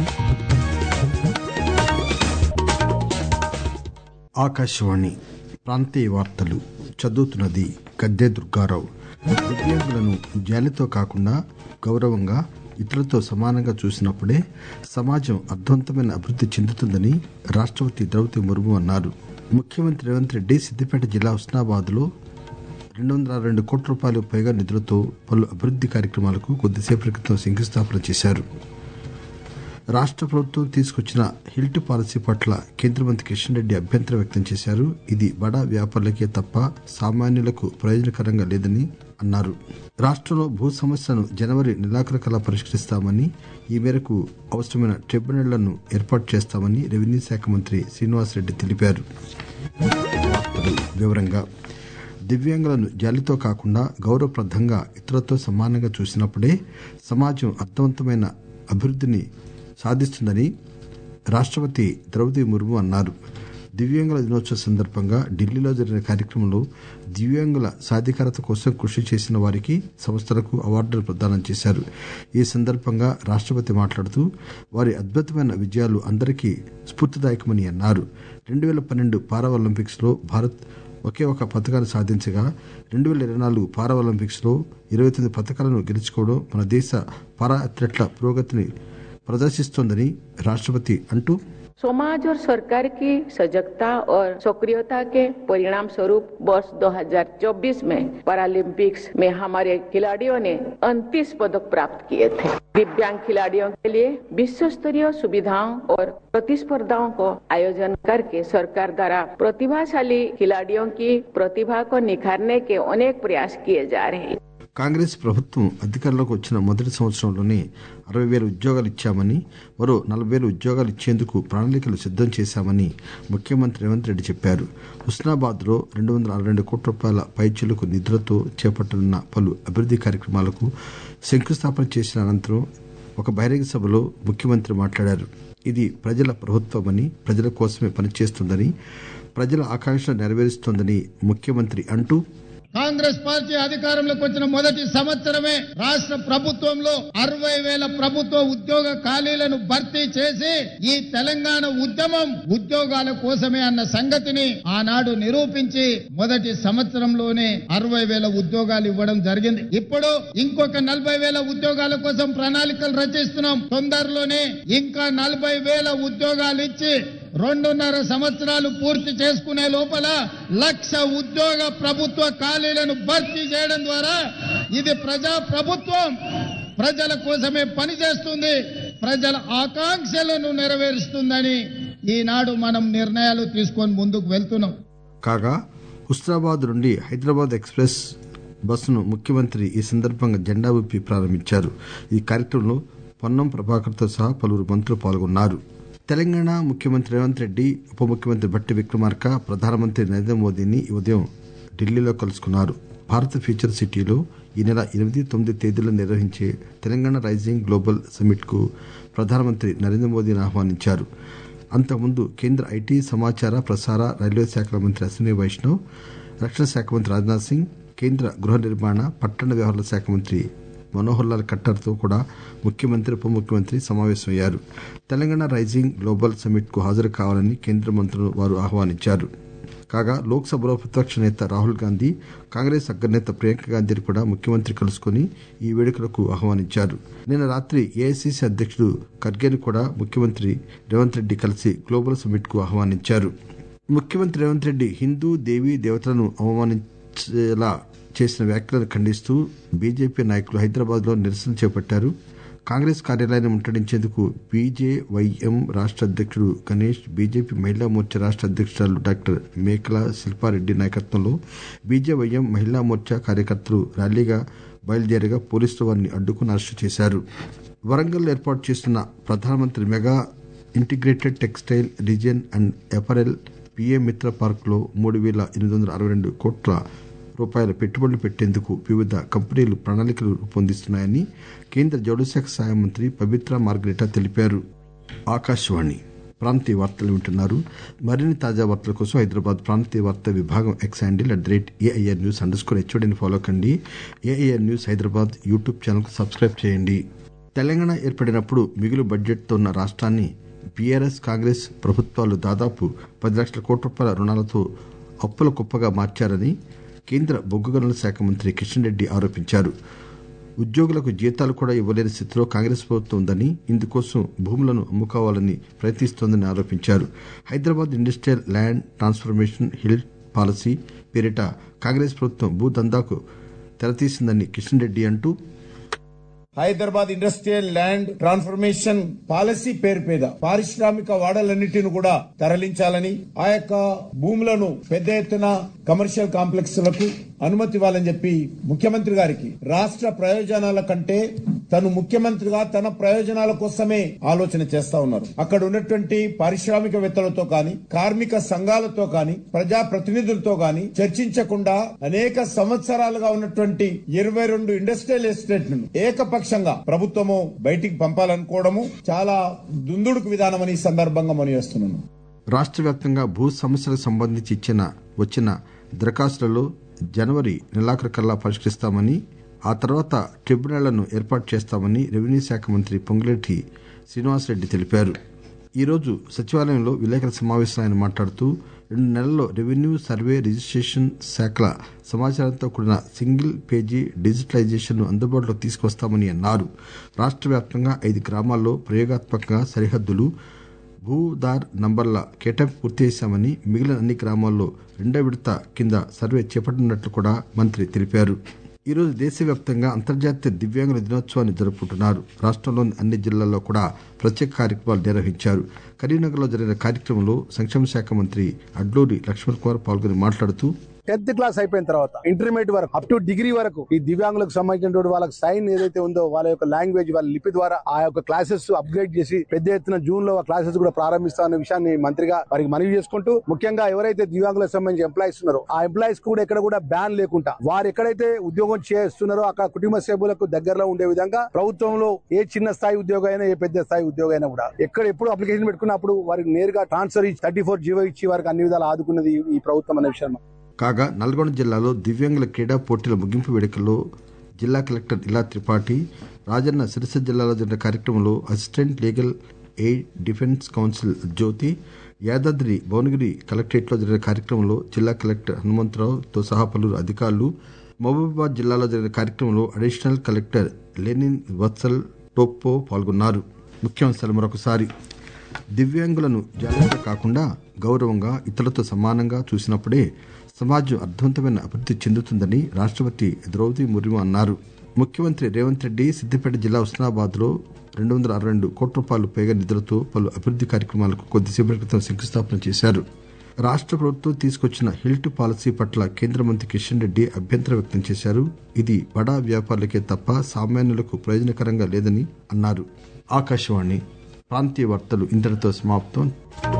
ఆకాశవాణి ప్రాంతీయ వార్తలు చదువుతున్నది గద్దె దుర్గారావు దివ్యాంగులను జాలితో కాకుండా గౌరవంగా ఇతరులతో సమానంగా చూసినప్పుడే సమాజం అర్థవంతమైన అభివృద్ది చెందుతుందని రాష్టపతి ద్రౌపది ముర్ము అన్నారు ముఖ్యమంత్రి రేవంత్ రెడ్డి సిద్దిపేట జిల్లా హుస్నాబాద్ లో రెండు వందల రెండు కోట్ల రూపాయలకు పైగా నిధులతో పలు అభివృద్ది కార్యక్రమాలకు కొద్దిసేపటి క్రితం శంకుస్థాపన చేశారు రాష్ట ప్రభుత్వం తీసుకొచ్చిన హిల్ట్ పాలసీ పట్ల కేంద్ర మంత్రి కిషన్ రెడ్డి అభ్యంతరం వ్యక్తం చేశారు ఇది బడా వ్యాపారులకే తప్ప సామాన్యులకు ప్రయోజనకరంగా లేదని అన్నారు రాష్టంలో భూ సమస్యలను జనవరి నెలాఖరుకల్లా పరిష్కరిస్తామని ఈ మేరకు అవసరమైన ట్రిబ్యునళ్లను ఏర్పాటు చేస్తామని రెవెన్యూ శాఖ మంత్రి శ్రీనివాసరెడ్డి తెలిపారు వార్తలు వివరంగా దివ్యాంగులను జాలితో కాకుండా గౌరవప్రదంగా ఇతరులతో సమానంగా చూసినప్పుడే సమాజం అర్థవంతమైన అభివృద్దిని సాధిస్తుందని రాష్టపతి ద్రౌపది ముర్ము అన్నారు దివ్యాంగుల దినోత్సవం సందర్భంగా ఢిల్లీలో జరిగిన కార్యక్రమంలో దివ్యాంగుల సాధికారత కోసం కృషి చేసిన వారికి సంస్థలకు అవార్డులు ప్రదానం చేశారు ఈ సందర్భంగా రాష్టపతి మాట్లాడుతూ వారి అద్భుతమైన విజయాలు అందరికీ స్ఫూర్తిదాయకమని అన్నారు రెండు వేల పన్నెండు పారా ఒలింపిక్స్ లో భారత్ ఒకే ఒక పథకాన్ని సాధించగా రెండు వేల ఇరవై నాలుగు పారా ఒలింపిక్స్ లో ఇరవై తొమ్మిది పథకాలను గెలుచుకోవడం మన దేశ పారా అథ్లెట్ల పురోగతిని ప్రదర్శిస్తోందని రాష్టపతి అంటూ समाज और सरकार की सजगता और सक्रियता के परिणाम स्वरूप वर्ष 2024 में पैरालंपिक्स में हमारे खिलाड़ियों ने 29 पदक प्राप्त किए थे दिव्यांग खिलाड़ियों के लिए विश्व स्तरीय सुविधाओं और प्रतिस्पर्धाओं को आयोजन करके सरकार द्वारा प्रतिभाशाली खिलाड़ियों की प्रतिभा को निखारने के अनेक प्रयास किए जा रहे हैं కాంగ్రెస్ ప్రభుత్వం అధికారంలోకి వచ్చిన మొదటి సంవత్సరంలోనే అరవై వేల ఉద్యోగాలు ఇచ్చామని మరో నలభై వేల ఉద్యోగాలు ఇచ్చేందుకు ప్రణాళికలు సిద్దం చేశామని ముఖ్యమంత్రి రేవంత్ రెడ్డి చెప్పారు హుస్నాబాద్ లో రెండు వందల అరవై రెండు కోట్ల రూపాయల పైచిలుకు నిధులతో చేపట్టనున్న పలు అభివృద్ది కార్యక్రమాలకు శంకుస్థాపన చేసిన అనంతరం ఒక బహిరంగ సభలో ముఖ్యమంత్రి మాట్లాడారు ఇది ప్రజల ప్రభుత్వమని ప్రజల కోసమే పనిచేస్తుందని ప్రజల ఆకాంక్షలు నెరవేరుస్తోందని ముఖ్యమంత్రి అంటూ కాంగ్రెస్ పార్టీ అధికారంలోకి వచ్చిన మొదటి సంవత్సరమే రాష్ట్ర ప్రభుత్వంలో అరవై వేల ప్రభుత్వ ఉద్యోగ ఖాళీలను భర్తీ చేసి ఈ తెలంగాణ ఉద్యమం ఉద్యోగాల కోసమే అన్న సంగతిని ఆనాడు నిరూపించి మొదటి సంవత్సరంలోనే అరవై వేల ఉద్యోగాలు ఇవ్వడం జరిగింది ఇప్పుడు ఇంకొక నలభై వేల ఉద్యోగాల కోసం ప్రణాళికలు రచిస్తున్నాం తొందరలోనే ఇంకా నలభై వేల ఉద్యోగాలు ఇచ్చి రెండున్నర సంవత్సరాలు పూర్తి చేసుకునే లోపల లక్ష ఉద్యోగ ప్రభుత్వ ఖాళీలను భర్తీ చేయడం ద్వారా ఇది ప్రజా ప్రభుత్వం ప్రజల కోసమే పనిచేస్తుంది ప్రజల ఆకాంక్షలను నెరవేరుస్తుందని ఈనాడు మనం నిర్ణయాలు తీసుకొని ముందుకు వెళ్తున్నాం కాగా హుస్నాబాద్ నుండి హైదరాబాద్ ఎక్స్ప్రెస్ బస్సును ముఖ్యమంత్రి ఈ సందర్భంగా జెండా ఊపి ప్రారంభించారు ఈ కార్యక్రమంలో పొన్నం ప్రభాకర్తో సహా పలువురు మంత్రులు పాల్గొన్నారు తెలంగాణ ముఖ్యమంత్రి రేవంత్ రెడ్డి ఉప ముఖ్యమంత్రి భట్టి విక్రమార్క ప్రధానమంత్రి నరేంద్ర మోదీని ఈ ఉదయం ఢిల్లీలో కలుసుకున్నారు భారత్ ఫ్యూచర్ సిటీలో ఈ నెల ఎనిమిది తొమ్మిది తేదీల్లో నిర్వహించే తెలంగాణ రైజింగ్ గ్లోబల్ సమ్మిట్ కు ప్రధానమంత్రి నరేంద్ర మోదీని ఆహ్వానించారు అంతకుముందు కేంద్ర ఐటీ సమాచార ప్రసార రైల్వే శాఖల మంత్రి అశ్విని వైష్ణవ్ రక్షణ శాఖ మంత్రి రాజ్నాథ్ సింగ్ కేంద్ర గృహ నిర్మాణ పట్టణ వ్యవహారాల శాఖ మంత్రి మనోహర్ లాల్ ఖట్టర్ తో కూడా ముఖ్యమంత్రి ఉప ముఖ్యమంత్రి సమావేశమయ్యారు తెలంగాణ రైజింగ్ గ్లోబల్ సమ్మిట్ కు హాజరు కావాలని కేంద్ర మంత్రులు వారు ఆహ్వానించారు కాగా లోక్సభలో ప్రతిపక్ష నేత రాహుల్ గాంధీ కాంగ్రెస్ అగ్రనేత ప్రియాంక గాంధీని కూడా ముఖ్యమంత్రి కలుసుకుని ఈ వేడుకలకు ఆహ్వానించారు నిన్న రాత్రి ఏఐసిసి అధ్యక్షుడు ఖర్గేను కూడా ముఖ్యమంత్రి రేవంత్ రెడ్డి కలిసి గ్లోబల్ సమ్మిట్ కు ఆహ్వానించారు ముఖ్యమంత్రి రేవంత్ రెడ్డి హిందూ దేవీ దేవతలను అవమానించేలా చేసిన వ్యాఖ్యలను ఖండిస్తూ బీజేపీ నాయకులు హైదరాబాద్ లో నిరసన చేపట్టారు కాంగ్రెస్ కార్యాలయాన్ని ముట్టడించేందుకు బీజేవైఎం రాష్ట అధ్యక్షుడు గణేష్ బీజేపీ మహిళా మోర్చా రాష్ట అధ్యక్షురాలు డాక్టర్ మేకల శిల్పారెడ్డి నాయకత్వంలో బీజేవైఎం మహిళా మోర్చా కార్యకర్తలు ర్యాలీగా బయలుదేరగా పోలీసులు వారిని అడ్డుకుని అరెస్టు చేశారు వరంగల్ ఏర్పాటు చేస్తున్న ప్రధానమంత్రి mega integrated textile region and apparel PM Mitra park లో మూడు వేల ఎనిమిది వందల అరవై రెండు కోట్ల రూపాయల పెట్టుబడులు పెట్టేందుకు వివిధ కంపెనీలు ప్రణాళికలు రూపొందిస్తున్నాయని కేంద్ర జౌళి శాఖ సహాయ మంత్రి పవిత్ర మార్గరెటా తెలిపారు ఆకాశవాణి ప్రాంతీయ వార్తలు వింటున్నారు మరిన్ని తాజా వార్తల కోసం హైదరాబాద్ ప్రాంతీయ వార్తా విభాగం X handle at the rate AIR news underscore స్కోర్ హెచ్ఓడిని ఫాలో కండి AIR news Hyderabad YouTube channel కు సబ్స్క్రైబ్ చేయండి తెలంగాణ ఏర్పడినప్పుడు మిగులు బడ్జెట్తో ఉన్న రాష్ట్రాన్ని బీఆర్ఎస్ కాంగ్రెస్ ప్రభుత్వాలు దాదాపు పది లక్షల కోట్ల రూపాయల రుణాలతో అప్పుల కుప్పగా మార్చారని కేంద్ర బొగ్గు గనుల శాఖ మంత్రి కిషన్ రెడ్డి ఆరోపించారు ఉద్యోగులకు జీతాలు కూడా ఇవ్వలేని స్థితిలో కాంగ్రెస్ ప్రభుత్వం ఉందని ఇందుకోసం భూములను అమ్ముకోవాలని ప్రయత్నిస్తోందని ఆరోపించారు Hyderabad industrial land transformation hill policy పేరిట కాంగ్రెస్ ప్రభుత్వం భూదందాకు తెరతీసిందని కిషన్ రెడ్డి అంటూ Hyderabad industrial land transformation policy పేరు మీద పారిశ్రామిక వాడలన్నిటిని కూడా తరలించాలని ఆ యొక్క భూములను పెద్ద ఎత్తున కమర్షియల్ కాంప్లెక్స్ లకు అనుమతి ఇవ్వాలని చెప్పి ముఖ్యమంత్రి గారికి రాష్ట్ర ప్రయోజనాల కంటే తను ముఖ్యమంత్రిగా తన ప్రయోజనాల కోసమే ఆలోచన చేస్తా ఉన్నారు అక్కడ ఉన్నటువంటి పారిశ్రామికవేత్తలతో కానీ కార్మిక సంఘాలతో కానీ ప్రజా ప్రతినిధులతో కానీ చర్చించకుండా అనేక సంవత్సరాలుగా ఉన్నటువంటి ఇరవై రెండు ఇండస్ట్రియల్ ఎస్టేట్లను ఏకపక్షంగా ప్రభుత్వము బయటికి పంపాలనుకోవడము చాలా దుందుడుకు విధానమని ఈ సందర్భంగా మనం చేస్తున్నాను రాష్ట్ర వ్యాప్తంగా భూ సమస్యలకు సంబంధించి ఇచ్చిన వచ్చిన దరఖాస్తులలో జనవరి నెలాఖరు కల్లా పరిష్కరిస్తామని ఆ తర్వాత ట్రిబ్యునళ్లను ఏర్పాటు చేస్తామని రెవెన్యూ శాఖ మంత్రి పొంగులేటి శ్రీనివాసరెడ్డి తెలిపారు ఈరోజు సచివాలయంలో విలేకరుల సమావేశంలో ఆయన మాట్లాడుతూ రెండు నెలల్లో రెవెన్యూ సర్వే రిజిస్ట్రేషన్ శాఖల సమాచారంతో కూడిన సింగిల్ పేజీ డిజిటలైజేషన్ ను అందుబాటులోకి తీసుకొస్తామని అన్నారు రాష్ట్ర వ్యాప్తంగా ఐదు గ్రామాల్లో ప్రయోగాత్మకంగా సరిహద్దులు భూదార్ నంబర్ల కేటాయింపు పూర్తి చేశామని మిగిలిన అన్ని గ్రామాల్లో రెండో విడత కింద సర్వే చేపట్టనున్నట్లు కూడా మంత్రి తెలిపారు ఈరోజు దేశవ్యాప్తంగా అంతర్జాతీయ దివ్యాంగుల దినోత్సవాన్ని జరుపుకుంటున్నారు రాష్ట్రంలోని అన్ని జిల్లాల్లో కూడా ప్రత్యేక కార్యక్రమాలు నిర్వహించారు కరీంనగర్లో జరిగిన కార్యక్రమంలో సంక్షేమ శాఖ మంత్రి అడ్లూరి లక్ష్మణ్ కుమార్ పాల్గొని మాట్లాడుతూ టెన్త్ క్లాస్ అయిపోయిన తర్వాత ఇంటర్మీడియట్ వరకు అప్ టు డిగ్రీ వరకు ఈ దివ్యాంగులకు సంబంధించినటువంటి వాళ్ళకి సైన్ ఏదైతే ఉందో వాళ్ళ యొక్క లాంగ్వేజ్ వాళ్ళ లిపి ద్వారా ఆ యొక్క క్లాసెస్ అప్గ్రేడ్ చేసి పెద్ద ఎత్తున జూన్ లో ఆ క్లాసెస్ కూడా ప్రారంభిస్తామన్న విషయాన్ని మంత్రిగా వారికి మనవి చేసుకుంటూ ముఖ్యంగా ఎవరైతే దివ్యాంగులకు సంబంధించి ఎంప్లాయీస్ ఉన్నారో ఆ ఎంప్లాయీస్ కూడా ఎక్కడ కూడా బ్యాన్ లేకుండా వారు ఎక్కడైతే ఉద్యోగం చేస్తున్నారో అక్కడ కుటుంబ సభ్యులకు దగ్గరలో ఉండే విధంగా ప్రభుత్వంలో ఏ చిన్న స్థాయి ఉద్యోగం అయినా ఏ పెద్ద స్థాయి ఉద్యోగం అయినా కూడా ఎక్కడ ఎప్పుడు అప్లికేషన్ పెట్టుకున్నప్పుడు వారికి నేరుగా ట్రాన్స్ఫర్ ఇచ్చి థర్టీ ఫోర్ జీవో ఇచ్చి వారికి అన్ని విధాలు ఆదుకున్నది ఈ ప్రభుత్వం అనే విషయం కాగా నల్గొండ జిల్లాలో దివ్యాంగుల క్రీడా పోటీల ముగింపు వేడుకల్లో జిల్లా కలెక్టర్ ఇలా త్రిపాఠి రాజన్న సిరిసిల్ల జిల్లాలో జరిగిన కార్యక్రమంలో assistant legal aid defence council Jyothi Yadadri Bhuvanagiri కలెక్టరేట్లో జరిగిన కార్యక్రమంలో జిల్లా కలెక్టర్ హనుమంతరావుతో సహా పలువురు అధికారులు మహబూబాబాద్ జిల్లాలో జరిగిన కార్యక్రమంలో అడిషనల్ కలెక్టర్ లెనిన్ వత్సల్ టోప్పో పాల్గొన్నారు ముఖ్యాంశాలు మరొకసారి దివ్యాంగులను జాగ్రత్త కాకుండా గౌరవంగా ఇతరులతో సమానంగా చూసినప్పుడే సమాజం అర్థవంతమైన అభివృద్ధి చెందుతుందని రాష్ట్రపతి ద్రౌపది ముర్ము అన్నారు ముఖ్యమంత్రి రేవంత్ రెడ్డి సిద్దిపేట జిల్లా హుస్నాబాద్ లో రెండు వందల అరవై రెండు కోట్ల రూపాయలు పైగా నిధులతో పలు అభివృద్ధి కార్యక్రమాలకు కొద్దిసేపటి క్రితం శంకుస్థాపన చేశారు రాష్ట్ర ప్రభుత్వం తీసుకొచ్చిన హిల్ట్ పాలసీ పట్ల కేంద్ర మంత్రి కిషన్ రెడ్డి అభ్యంతరం వ్యక్తం చేశారు ఇది బడా వ్యాపారులకే తప్ప సామాన్యులకు ప్రయోజనకరంగా లేదని అన్నారు ఆకాశవాణి ప్రాంతీయ వార్తలు ఇంతటితో సమాప్తం